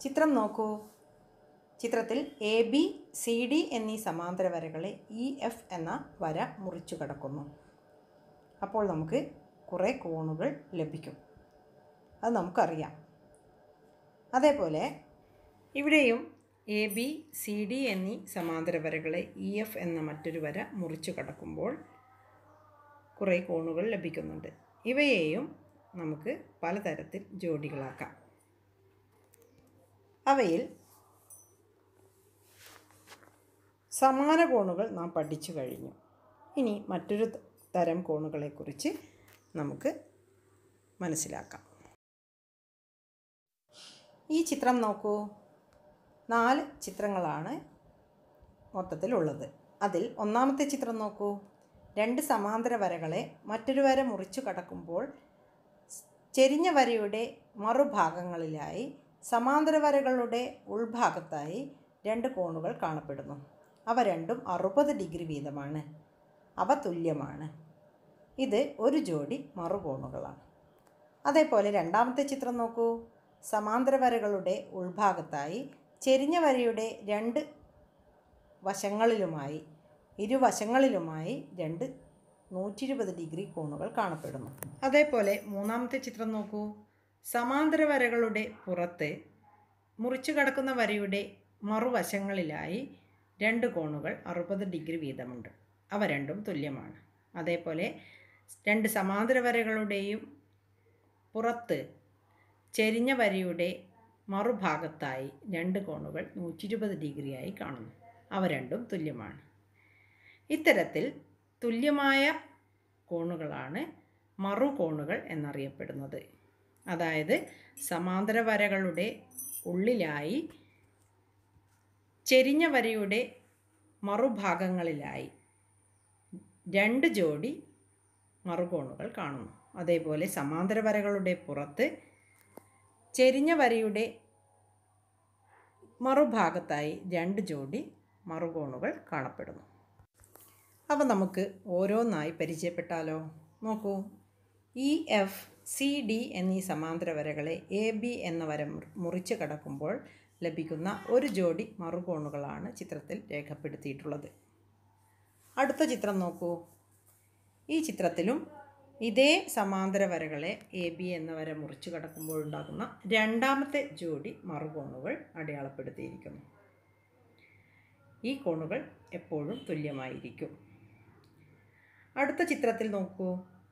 ചിത്രം നോക്കൂ ചിത്രത്തിൽ എ ബി സി ഡി എന്നീ സമാന്തര വരകളെ ഇ എഫ് എന്ന വര മുറിച്ചു കടക്കുന്നു അപ്പോൾ നമുക്ക് കുറേ കോണുകൾ ലഭിക്കും അത് നമുക്കറിയാം അതേപോലെ ഇവിടെയും എ ബി സി ഡി എന്നീ സമാന്തര വരകളെ ഇ എഫ് എന്ന മറ്റൊരു വര മുറിച്ചു കടക്കുമ്പോൾ കുറേ കോണുകൾ ലഭിക്കുന്നുണ്ട് ഇവയെയും നമുക്ക് പലതരത്തിൽ ജോഡികളാക്കാം അവയിൽ സമാന കോണുകൾ നാം പഠിച്ചു കഴിഞ്ഞു ഇനി മറ്റൊരു ത- തരം കോണുകളെക്കുറിച്ച് നമുക്ക് മനസ്സിലാക്കാം ഈ ചിത്രം നോക്കൂ നാല് ചിത്രങ്ങളാണ് മൊത്തത്തിലുള്ളത് അതിൽ ഒന്നാമത്തെ ചിത്രം നോക്കൂ രണ്ട് സമാന്തര വരകളെ മറ്റൊരു വര മുറിച്ചു കടക്കുമ്പോൾ ചെരിഞ്ഞ വരയുടെ മറുഭാഗങ്ങളിലായി സമാന്തര വരകളുടെ ഉൾഭാഗത്തായി രണ്ട് കോണുകൾ കാണപ്പെടുന്നു അവ രണ്ടും അറുപത് ഡിഗ്രി വീതമാണ് അവ തുല്യമാണ് ഇത് ഒരു ജോഡി മറുകോണുകളാണ് അതേപോലെ രണ്ടാമത്തെ ചിത്രം നോക്കൂ സമാന്തര വരകളുടെ ഉൾഭാഗത്തായി ചെരിഞ്ഞ വരയുടെ രണ്ട് വശങ്ങളിലുമായി ഇരുവശങ്ങളിലുമായി രണ്ട് നൂറ്റി ഇരുപത് ഡിഗ്രി കോണുകൾ കാണപ്പെടുന്നു അതേപോലെ മൂന്നാമത്തെ ചിത്രം നോക്കൂ സമാന്തര വരകളുടെ പുറത്ത് മുറിച്ചു കടക്കുന്ന വരയുടെ മറുവശങ്ങളിലായി രണ്ട് കോണുകൾ അറുപത് ഡിഗ്രി വീതമുണ്ട് അവ രണ്ടും തുല്യമാണ് അതേപോലെ രണ്ട് സമാന്തര വരകളുടെയും പുറത്ത് ചെരിഞ്ഞ വരയുടെ മറുഭാഗത്തായി രണ്ട് കോണുകൾ നൂറ്റി ഇരുപത് ഡിഗ്രിയായി കാണുന്നു അവ രണ്ടും തുല്യമാണ് ഇത്തരത്തിൽ തുല്യമായ കോണുകളാണ് മറുകോണുകൾ എന്നറിയപ്പെടുന്നത് അതായത് സമാന്തര വരകളുടെ ഉള്ളിലായി ചെരിഞ്ഞ വരയുടെ മറുഭാഗങ്ങളിലായി രണ്ട് ജോഡി മറുകോണുകൾ കാണുന്നു അതേപോലെ സമാന്തര വരകളുടെ പുറത്ത് ചെരിഞ്ഞ വരയുടെ മറുഭാഗത്തായി രണ്ട് ജോഡി മറുകോണുകൾ കാണപ്പെടുന്നു അവ നമുക്ക് ഓരോന്നായി പരിചയപ്പെട്ടാലോ നോക്കൂ ഇ എഫ് സി ഡി എന്നീ സമാന്തര വരകളെ എ ബി എന്ന വര മുറി- മുറിച്ച് കടക്കുമ്പോൾ ലഭിക്കുന്ന ഒരു ജോഡി മറുകോണുകളാണ് ചിത്രത്തിൽ രേഖപ്പെടുത്തിയിട്ടുള്ളത് അടുത്ത ചിത്രം നോക്കൂ ഈ ചിത്രത്തിലും ഇതേ സമാന്തര വരകളെ എ ബി എന്ന വര മുറിച്ച് കടക്കുമ്പോഴുണ്ടാകുന്ന രണ്ടാമത്തെ ജോഡി മറുകോണുകൾ അടയാളപ്പെടുത്തിയിരിക്കുന്നു ഈ കോണുകൾ എപ്പോഴും തുല്യമായിരിക്കും അടുത്ത ചിത്രത്തിൽ നോക്കൂ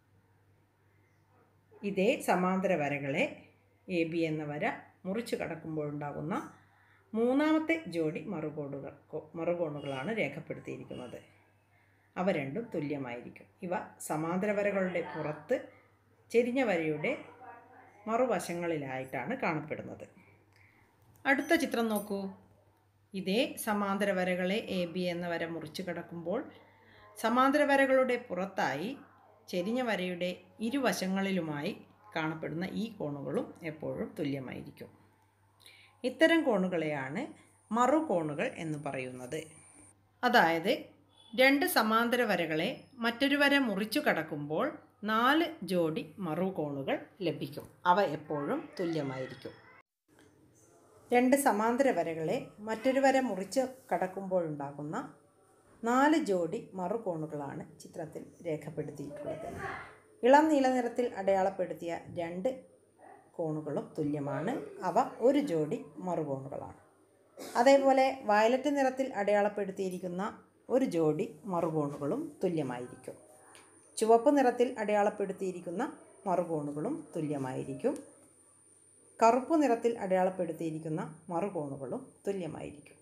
ഇതേ സമാന്തര വരകളെ എ ബി എന്ന വര മുറിച്ച് കടക്കുമ്പോഴുണ്ടാകുന്ന മൂന്നാമത്തെ ജോഡി മറുകോണുകൾ കോ- മറുകോണുകളാണ് രേഖപ്പെടുത്തിയിരിക്കുന്നത് അവ രണ്ടും തുല്യമായിരിക്കും ഇവ സമാന്തര വരകളുടെ പുറത്ത് ചെരിഞ്ഞ വരയുടെ മറുവശങ്ങളിലായിട്ടാണ് കാണപ്പെടുന്നത് അടുത്ത ചിത്രം നോക്കൂ ഇതേ സമാന്തര വരകളെ എ ബി എന്ന വര മുറിച്ച് കടക്കുമ്പോൾ സമാന്തര വരകളുടെ പുറത്തായി ചെരിഞ്ഞ വരയുടെ ഇരുവശങ്ങളിലുമായി കാണപ്പെടുന്ന ഈ കോണുകളും എപ്പോഴും തുല്യമായിരിക്കും ഇത്തരം കോണുകളെയാണ് മറുകോണുകൾ എന്ന് പറയുന്നത് അതായത് രണ്ട് സമാന്തര വരകളെ മറ്റൊരു വര മുറിച്ചു കടക്കുമ്പോൾ നാല് ജോഡി മറുകോണുകൾ ലഭിക്കും അവ എപ്പോഴും തുല്യമായിരിക്കും രണ്ട് സമാന്തര വരകളെ മറ്റൊരു വര മുറിച്ച് കടക്കുമ്പോഴുണ്ടാകുന്ന നാല് ജോഡി മറുകോണുകളാണ് ചിത്രത്തിൽ രേഖപ്പെടുത്തിയിട്ടുള്ളത് ഇളം നീല നിറത്തിൽ അടയാളപ്പെടുത്തിയ രണ്ട് കോണുകളും തുല്യമാണ് അവ ഒരു ജോഡി മറുകോണുകളാണ് അതേപോലെ വയലറ്റ് നിറത്തിൽ അടയാളപ്പെടുത്തിയിരിക്കുന്ന ഒരു ജോഡി മറുകോണുകളും തുല്യമായിരിക്കും ചുവപ്പ് നിറത്തിൽ അടയാളപ്പെടുത്തിയിരിക്കുന്ന മറുകോണുകളും തുല്യമായിരിക്കും കറുപ്പ് നിറത്തിൽ അടയാളപ്പെടുത്തിയിരിക്കുന്ന മറുകോണുകളും തുല്യമായിരിക്കും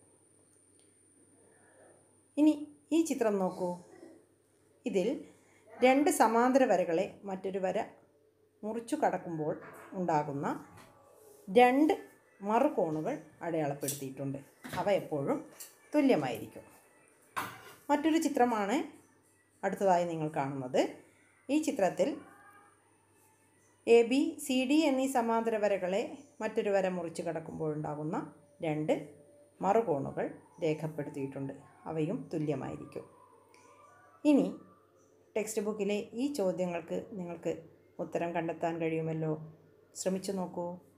ഇനി ഈ ചിത്രം നോക്കൂ ഇതിൽ രണ്ട് സമാന്തര വരകളെ മറ്റൊരു വര മുറിച്ചു കടക്കുമ്പോൾ ഉണ്ടാകുന്ന രണ്ട് മറുകോണുകൾ അടയാളപ്പെടുത്തിയിട്ടുണ്ട് അവ എപ്പോഴും തുല്യമായിരിക്കും മറ്റൊരു ചിത്രമാണ് അടുത്തതായി നിങ്ങൾ കാണുന്നത് ഈ ചിത്രത്തിൽ എ ബി സി ഡി എന്നീ സമാന്തര വരകളെ മറ്റൊരു വര മുറിച്ച് കടക്കുമ്പോഴുണ്ടാകുന്ന രണ്ട് മറുകോണുകൾ രേഖപ്പെടുത്തിയിട്ടുണ്ട് അവയും തുല്യമായിരിക്കും ഇനി ടെക്സ്റ്റ് ബുക്കിലെ ഈ ചോദ്യങ്ങൾക്ക് നിങ്ങൾക്ക് ഉത്തരം കണ്ടെത്താൻ കഴിയുമല്ലോ ശ്രമിച്ചു നോക്കൂ